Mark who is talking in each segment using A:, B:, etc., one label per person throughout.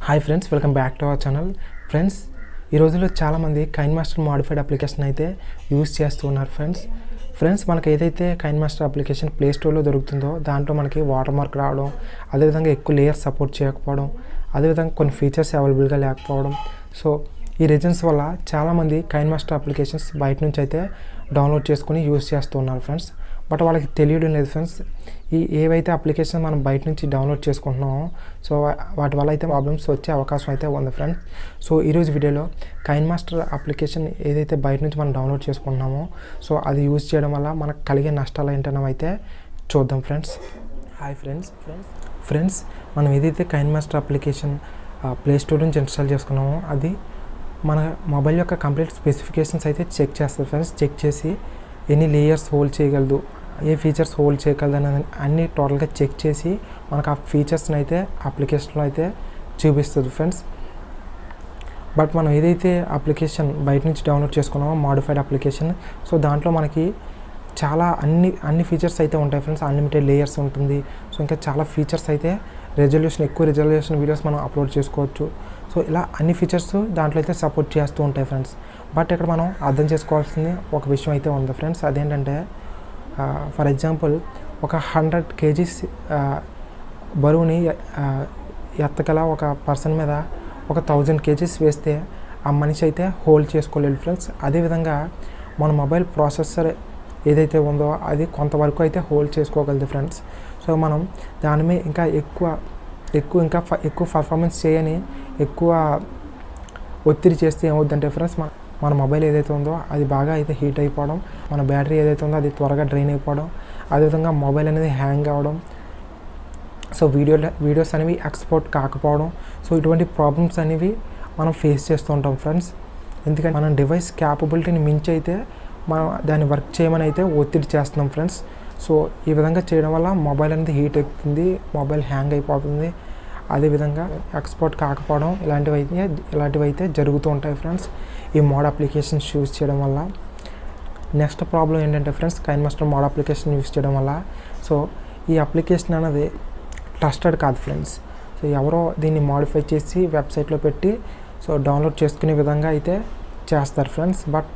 A: hi friends welcome back to our channel friends ఈ రోజుల్లో చాలామంది కైన్ మాస్టర్ మాడిఫైడ్ అప్లికేషన్ అయితే యూస్ చేస్తూ ఉన్నారు ఫ్రెండ్స్ ఫ్రెండ్స్ మనకి ఏదైతే కైన్ మాస్టర్ అప్లికేషన్ ప్లే స్టోర్లో దొరుకుతుందో దాంట్లో మనకి వాటర్ మార్క్ రావడం అదేవిధంగా ఎక్కువ లేయర్స్ సపోర్ట్ చేయకపోవడం అదేవిధంగా కొన్ని ఫీచర్స్ అవైలబుల్గా లేకపోవడం సో ఈ రీజన్స్ వల్ల చాలామంది కైన్ మాస్టర్ అప్లికేషన్స్ బయట నుంచి అయితే డౌన్లోడ్ చేసుకుని యూస్ చేస్తూ ఉన్నారు ఫ్రెండ్స్ బట్ వాళ్ళకి తెలియడం లేదు ఫ్రెండ్స్ ఈ ఏవైతే అప్లికేషన్ మనం బయట నుంచి డౌన్లోడ్ చేసుకుంటున్నామో సో వాటి వల్ల అయితే ప్రాబ్లమ్స్ వచ్చే అవకాశం అయితే ఉంది ఫ్రెండ్స్ సో ఈరోజు వీడియోలో కైన్ మాస్టర్ అప్లికేషన్ ఏదైతే బయట నుంచి మనం డౌన్లోడ్ చేసుకుంటున్నామో సో అది యూజ్ చేయడం వల్ల మనకు కలిగే నష్టాలు ఏంటనో అయితే చూద్దాం friends hi friends friends friends మనం ఏదైతే KineMaster application play store నుంచి ఇన్స్టాల్ చేసుకున్నామో అది మన మొబైల్ యొక్క కంప్లీట్ స్పెసిఫికేషన్స్ అయితే చెక్ చేస్తుంది ఫ్రెండ్స్ చెక్ చేసి ఎన్ని లేయర్స్ హోల్డ్ చేయగలదు ఏ ఫీచర్స్ హోల్డ్ చేయగలదు అనేది అన్ని టోటల్గా చెక్ చేసి మనకు ఆ ఫీచర్స్ని అయితే అప్లికేషన్లో అయితే చూపిస్తుంది ఫ్రెండ్స్ బట్ మనం ఏదైతే అప్లికేషన్ బయట నుంచి డౌన్లోడ్ చేసుకున్నామో మాడిఫైడ్ అప్లికేషన్ సో దాంట్లో మనకి చాలా అన్ని అన్ని ఫీచర్స్ అయితే ఉంటాయి ఫ్రెండ్స్ అన్లిమిటెడ్ లేయర్స్ ఉంటుంది సో ఇంకా చాలా ఫీచర్స్ అయితే రెజల్యూషన్ ఎక్కువ రెజల్యూషన్ వీడియోస్ మనం అప్లోడ్ చేసుకోవచ్చు సో ఇలా అన్ని ఫీచర్స్ దాంట్లో అయితే సపోర్ట్ చేస్తూ ఉంటాయి ఫ్రెండ్స్ బట్ ఇక్కడ మనం అర్థం చేసుకోవాల్సింది ఒక విషయం అయితే ఉంది ఫ్రెండ్స్ అదేంటంటే ఫర్ ఎగ్జాంపుల్ ఒక హండ్రెడ్ కేజీస్ బరువుని ఆ, ఎత్తగల ఒక పర్సన్ మీద ఒక థౌజండ్ కేజీస్ వేస్తే ఆ మనిషి అయితే హోల్డ్ చేసుకోలేదు ఫ్రెండ్స్ అదేవిధంగా మన మొబైల్ ప్రాసెసర్ ఏదైతే ఉందో అది కొంతవరకు అయితే హోల్డ్ చేసుకోగలదు ఫ్రెండ్స్ సో మనం దాని మీద ఇంకా ఎక్కువ ఎక్కువ ఇంకా ఫ- ఎక్కువ పర్ఫార్మెన్స్ చేయని ఎక్కువ ఒత్తిడి చేస్తే ఏమవుద్దంటే ఫ్రెండ్స్ మన మన మొబైల్ ఏదైతే ఉందో అది బాగా అయితే హీట్ అయిపోవడం మన బ్యాటరీ ఏదైతే ఉందో అది త్వరగా డ్రైన్ అయిపోవడం అదేవిధంగా మొబైల్ అనేది హ్యాంగ్ అవ్వడం సో వీడియో వీడియోస్ అనేవి ఎక్స్పోర్ట్ కాకపోవడం సో ఇటువంటి ప్రాబ్లమ్స్ అనేవి మనం ఫేస్ చేస్తూ ఉంటాం ఫ్రెండ్స్ ఎందుకంటే మన డివైస్ క్యాపబిలిటీని మించి అయితే మనం దాన్ని వర్క్ చేయమని అయితే ఒత్తిడి చేస్తున్నాం ఫ్రెండ్స్ సో ఈ విధంగా చేయడం వల్ల మొబైల్ అనేది హీట్ ఎక్కుతుంది మొబైల్ హ్యాంగ్ అయిపోతుంది అదేవిధంగా ఎక్స్పోర్ట్ కాకపోవడం ఇలాంటివి అయితే ఇలాంటివి అయితే జరుగుతూ ఉంటాయి ఫ్రెండ్స్ ఈ మోడ్ అప్లికేషన్స్ యూజ్ చేయడం వల్ల నెక్స్ట్ ప్రాబ్లం ఏంటంటే friends KineMaster mod application use చేయడం వల్ల సో ఈ అప్లికేషన్ అనేది ట్రస్టెడ్ కాదు ఫ్రెండ్స్ సో ఎవరో దీన్ని మాడిఫై చేసి వెబ్సైట్లో పెట్టి సో డౌన్లోడ్ చేసుకునే విధంగా అయితే చేస్తారు ఫ్రెండ్స్ బట్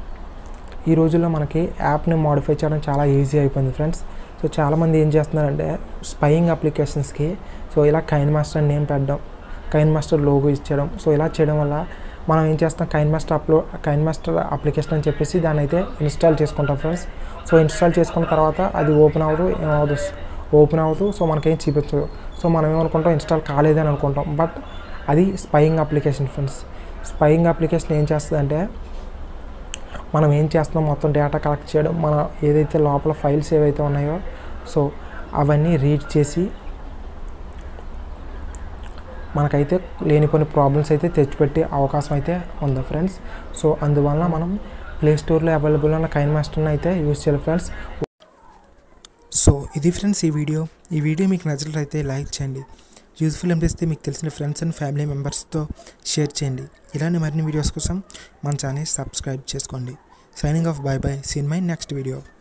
A: ఈ రోజుల్లో మనకి యాప్ని మాడిఫై చేయడం చాలా ఈజీ అయిపోయింది ఫ్రెండ్స్ సో చాలామంది ఏం చేస్తున్నారంటే స్పయింగ్ అప్లికేషన్స్కి సో ఇలా కైన్ మాస్టర్ నేమ్ పెట్టడం కైన్ మాస్టర్ లోగో ఇచ్చేయడం సో ఇలా చేయడం వల్ల మనం ఏం చేస్తాం కైన్ మాస్టర్ అప్లో కైన్ మాస్టర్ అప్లికేషన్ అని చెప్పేసి దాన్ని అయితే ఇన్స్టాల్ చేసుకుంటాం ఫ్రెండ్స్ సో ఇన్స్టాల్ చేసుకున్న తర్వాత అది ఓపెన్ అవ్వదు ఏమవుదు ఓపెన్ అవ్వదు సో మనకేం చూపించదు సో మనం ఏమనుకుంటాం ఇన్స్టాల్ కాలేదని అనుకుంటాం బట్ అది spying application friends spying application ఏం చేస్తుందంటే మనం ఏం చేస్తున్నాం మొత్తం డేటా కలెక్ట్ చేయడం మన ఏదైతే లోపల ఫైల్స్ ఏవైతే ఉన్నాయో సో అవన్నీ రీడ్ చేసి మనకైతే లేని కొన్ని ప్రాబ్లమ్స్ అయితే తెచ్చిపెట్టే అవకాశం అయితే ఉంది ఫ్రెండ్స్ సో అందువల్ల మనం ప్లే స్టోర్లో అవైలబుల్ ఉన్న కైన్ మాస్టర్ని అయితే యూజ్ చేయాలి ఫ్రెండ్స్ సో ఇది ఫ్రెండ్స్ ఈ వీడియో ఈ వీడియో మీకు నచ్చినట్లయితే లైక్ చేయండి యూజ్ఫుల్ అనిపిస్తే మీకు తెలిసిన ఫ్రెండ్స్ అండ్ ఫ్యామిలీ మెంబర్స్తో షేర్ చేయండి ఇలాంటి మరిన్ని వీడియోస్ కోసం మన ఛానల్ సబ్స్క్రైబ్ చేసుకోండి signing off bye bye see in my next video